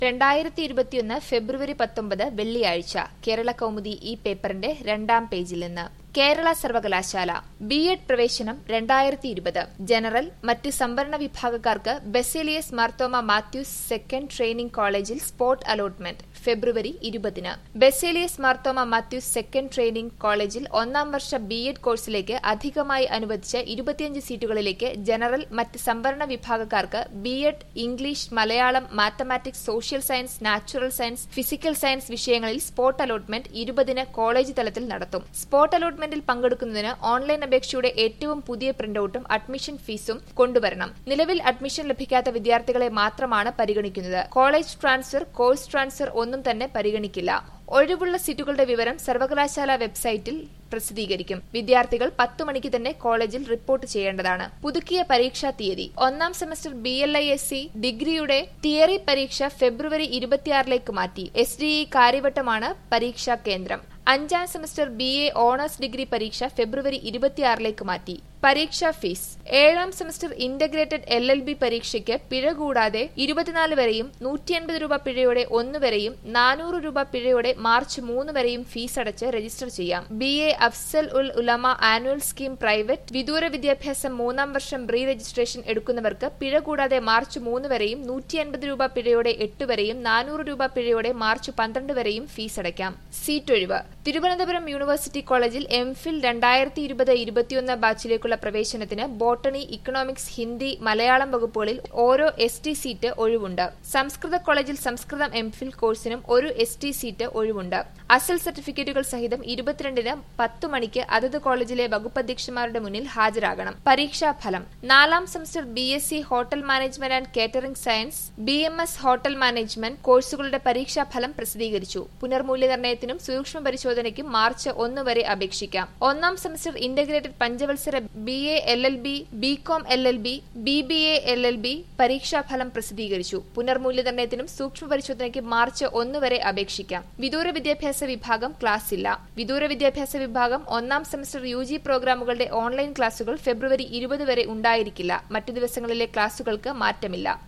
രണ്ടായിരത്തി ഇരുപത്തിയൊന്ന് ഫെബ്രുവരി പത്തൊമ്പത് വെള്ളിയാഴ്ച കേരള കൗമുദി ഈ പേപ്പറിന്റെ രണ്ടാം പേജിൽ നിന്ന് കേരള സർവകലാശാല ബി എഡ് പ്രവേശനം രണ്ടായിരത്തി ഇരുപത് ജനറൽ മറ്റ് സംവരണ വിഭാഗക്കാർക്ക് ബെസേലിയസ് മാർത്തോമ മാത്യൂസ് സെക്കൻഡ് ട്രെയിനിംഗ് കോളേജിൽ സ്പോട്ട് അലോട്ട്മെന്റ് ഫെബ്രുവരി ഇരുപതിന് ബെസേലിയസ് മാർത്തോമ മാത്യൂസ് സെക്കൻഡ് ട്രെയിനിംഗ് കോളേജിൽ ഒന്നാം വർഷ ബി എഡ് കോഴ്സിലേക്ക് അധികമായി അനുവദിച്ച ഇരുപത്തിയഞ്ച് സീറ്റുകളിലേക്ക് ജനറൽ മറ്റ് സംവരണ വിഭാഗക്കാർക്ക് B Ed English Malayalam mathematics social science natural science physical science വിഷയങ്ങളിൽ സ്പോട്ട് അലോട്ട്മെന്റ് ഇരുപതിന് കോളേജ് തലത്തിൽ നടത്തും സ്പോട്ട് അലോട്ട്മെന്റിൽ പങ്കെടുക്കുന്നതിന് ഓൺലൈൻ അപേക്ഷയുടെ ഏറ്റവും പുതിയ പ്രിന്റൌട്ടും അഡ്മിഷൻ ഫീസും കൊണ്ടുവരണം നിലവിൽ അഡ്മിഷൻ ലഭിക്കാത്ത വിദ്യാർത്ഥികളെ മാത്രമാണ് പരിഗണിക്കുന്നത് കോളേജ് ട്രാൻസ്ഫർ കോഴ്സ് ട്രാൻസ്ഫർ ഒന്നും തന്നെ പരിഗണിക്കില്ല ഒഴിവുള്ള സീറ്റുകളുടെ വിവരം സർവകലാശാല വെബ്സൈറ്റിൽ പ്രസിദ്ധീകരിക്കും വിദ്യാർത്ഥികൾ പത്തു മണിക്ക് തന്നെ കോളേജിൽ റിപ്പോർട്ട് ചെയ്യേണ്ടതാണ് പുതുക്കിയ പരീക്ഷാ തീയതി ഒന്നാം semester B L I S C ഡിഗ്രിയുടെ തിയറി പരീക്ഷ ഫെബ്രുവരി ഇരുപത്തിയാറിലേക്ക് മാറ്റി എസ് ഡി ഇ കാര്യവട്ടമാണ് പരീക്ഷാ കേന്ദ്രം അഞ്ചാം semester B A honours degree പരീക്ഷ ഫെബ്രുവരി ഇരുപത്തിയാറിലേക്ക് മാറ്റി പരീക്ഷാ ഫീസ് ഏഴാം semester integrated L L B പരീക്ഷയ്ക്ക് പിഴ കൂടാതെ ഇരുപത്തിനാല് വരെയും നൂറ്റി അൻപത് രൂപ പിഴയോടെ ഒന്ന് വരെയും നാനൂറ് രൂപ പിഴയോടെ മാർച്ച് മൂന്ന് വരെയും ഫീസ് അടച്ച് രജിസ്റ്റർ ചെയ്യാം B A Afzal ul Ulama annual scheme private വിദൂര വിദ്യാഭ്യാസം മൂന്നാം വർഷം റീ രജിസ്ട്രേഷൻ എടുക്കുന്നവർക്ക് പിഴ കൂടാതെ മാർച്ച് മൂന്ന് വരെയും നൂറ്റി അൻപത് രൂപ പിഴയോടെ എട്ട് വരെയും നാനൂറ് രൂപ പിഴയോടെ മാർച്ച് പന്ത്രണ്ട് വരെയും ഫീസ് അടയ്ക്കാം സീറ്റ് ഒഴിവ് തിരുവനന്തപുരം യൂണിവേഴ്സിറ്റി കോളേജിൽ എം ഫിൽ രണ്ടായിരത്തി ഇരുപത് ഇരുപത്തിയൊന്ന് ബാച്ചിലേക്കുള്ള പ്രവേശനത്തിന് ബോട്ടണി ഇക്കണോമിക്സ് ഹിന്ദി മലയാളം വകുപ്പുകളിൽ ഓരോ എസ് ടി സീറ്റ് ഒഴിവുണ്ട് സംസ്കൃത കോളേജിൽ സംസ്കൃതം എം ഫിൽ കോഴ്സിനും ഒരു എസ് ടി സീറ്റ് ഒഴിവുണ്ട് അസൽ സർട്ടിഫിക്കറ്റുകൾ സഹിതം ഇരുപത്തിരണ്ടിന് പത്തു മണിക്ക് അതത് കോളേജിലെ വകുപ്പധ്യക്ഷന്മാരുടെ മുന്നിൽ ഹാജരാകണം പരീക്ഷാഫലം നാലാം semester B S C hotel management and catering science B M S hotel management കോഴ്സുകളുടെ പരീക്ഷാഫലം പ്രസിദ്ധീകരിച്ചു പുനർമൂല്യനിർണ്ണയത്തിനും സൂക്ഷ്മ പരിശോധനയ്ക്കും മാർച്ച് ഒന്ന് വരെ അപേക്ഷിക്കാം ഒന്നാം സെമസ്റ്റർ ഇന്റഗ്രേറ്റഡ് പഞ്ചവത്സര B A L L B B com L L B B B A L L B പരീക്ഷാഫലം പ്രസിദ്ധീകരിച്ചു പുനർമൂല്യനിർണ്ണയത്തിനും സൂക്ഷ്മ പരിശോധനയ്ക്ക് മാർച്ച് ഒന്ന് വരെ അപേക്ഷിക്കാം വിദൂര വിദ്യാഭ്യാസ വിഭാഗം ക്ലാസ് ഇല്ല വിദൂര വിദ്യാഭ്യാസ വിഭാഗം ഒന്നാം സെമസ്റ്റർ യു ജി പ്രോഗ്രാമുകളുടെ ഓൺലൈൻ ക്ലാസുകൾ ഫെബ്രുവരി ഇരുപത് വരെ ഉണ്ടായിരിക്കില്ല മറ്റു ദിവസങ്ങളിലെ ക്ലാസുകൾക്ക് മാറ്റമില്ല